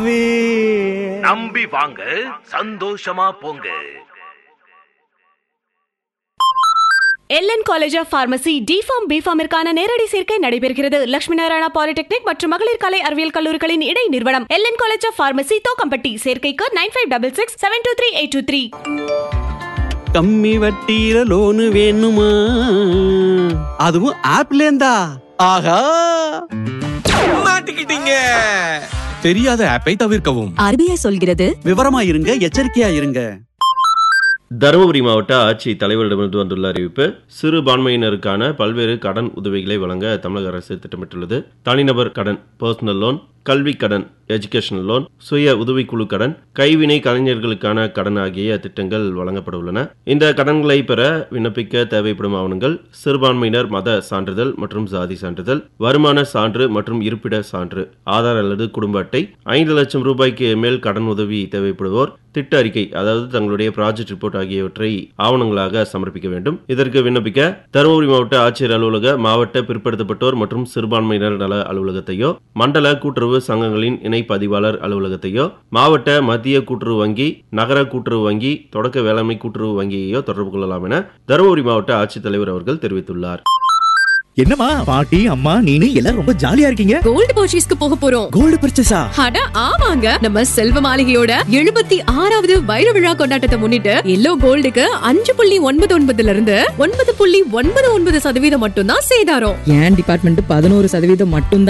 நல்லாவே நம்பி வாங்க சந்தோஷமா போங்க LN college of pharmacy D Pharm பிஃபார்மிற்கான நேரடி சேர்க்கை நடைபெறுகிறது லட்சுமி நாராயணா பாலிடெக்னிக் மற்றும் மகளிர் கலை அறிவியல் கல்லூரிகளின் இடை நிறுவனம் LN college of pharmacy Thokkampatti சேர்க்கைக்கு nine five double six seven two three eight two three கம்மி வட்டியில லோனு வேணுமா அதுவும் ஆப்ல இருந்தா ஆஹா மாட்டிக்கிட்டீங்க தெரியாத ஆப்பை தவிர்க்கவும் ஆர்பிஐ சொல்கிறது விவரமா இருங்க எச்சரிக்கையா இருங்க தருமபுரி மாவட்ட ஆட்சி தலைவரிடமிருந்து வந்துள்ள அறிவிப்பு சிறுபான்மையினருக்கான பல்வேறு கடன் உதவிகளை வழங்க தமிழக அரசு திட்டமிட்டுள்ளது தனிநபர் கடன் பர்சனல் லோன் கல்வி கடன் எஜுகேஷனல் லோன் சுய உதவிக்குழு கடன் கைவினை கலைஞர்களுக்கான கடன் ஆகிய திட்டங்கள் வழங்கப்பட உள்ளன இந்த கடன்களை பெற விண்ணப்பிக்க தேவைப்படும் ஆவணங்கள் சிறுபான்மையினர் மத சான்றிதழ் மற்றும் சாதி சான்றிதழ் வருமான சான்று மற்றும் இருப்பிட சான்று ஆதார் அல்லது குடும்ப அட்டை ஐந்து லட்சம் ரூபாய்க்கு மேல் கடன் உதவி தேவைப்படுவோர் திட்ட அறிக்கை அதாவது தங்களுடைய ப்ராஜெக்ட் ரிப்போர்ட் ஆகியவற்றை ஆவணங்களாக சமர்ப்பிக்க வேண்டும் இதற்கு விண்ணப்பிக்க தருமபுரி மாவட்ட ஆட்சியர் அலுவலக மாவட்ட பிற்படுத்தப்பட்டோர் மற்றும் சிறுபான்மையினர் நல அலுவலகத்தையோ மண்டல கூட்டுறவு சங்கங்களின் இணை பதிவாளர் அலுவலகத்தையோ மாவட்ட மத்திய கூட்டுறவு வங்கி நகர கூட்டுறவு வங்கி தொடக்க வேளாண்மை கூட்டுறவு வங்கியையோ தொடர்பு கொள்ளலாம் என தருமபுரி மாவட்ட ஆட்சித்தலைவர் அவர்கள் தெரிவித்துள்ளார் என்னம்மா பாட்டி அம்மா நீனு எல்லாரும் ரொம்ப ஜாலியா இருக்கீங்க கோல்டு பர்ச்சேஸ்க்கு போக போறோம் கோல்டு பர்ச்சேஸா அட ஆமாங்க நம்ம செல்வ மாளிகையோட எழுபத்தி ஆறாவது வைர விழா கொண்டாட்டத்தை முன்னிட்டு எல்லோ கோல்டுக்கு அஞ்சு புள்ளி ஒன்பது ஒன்பதுல இருந்து ஒன்பது புள்ளி ஒன்பது ஒன்பது சதவீதம் மட்டும்தான் சேதாரம் என் டிபார்ட்மெண்ட் பதினோரு சதவீதம் மட்டும்தான்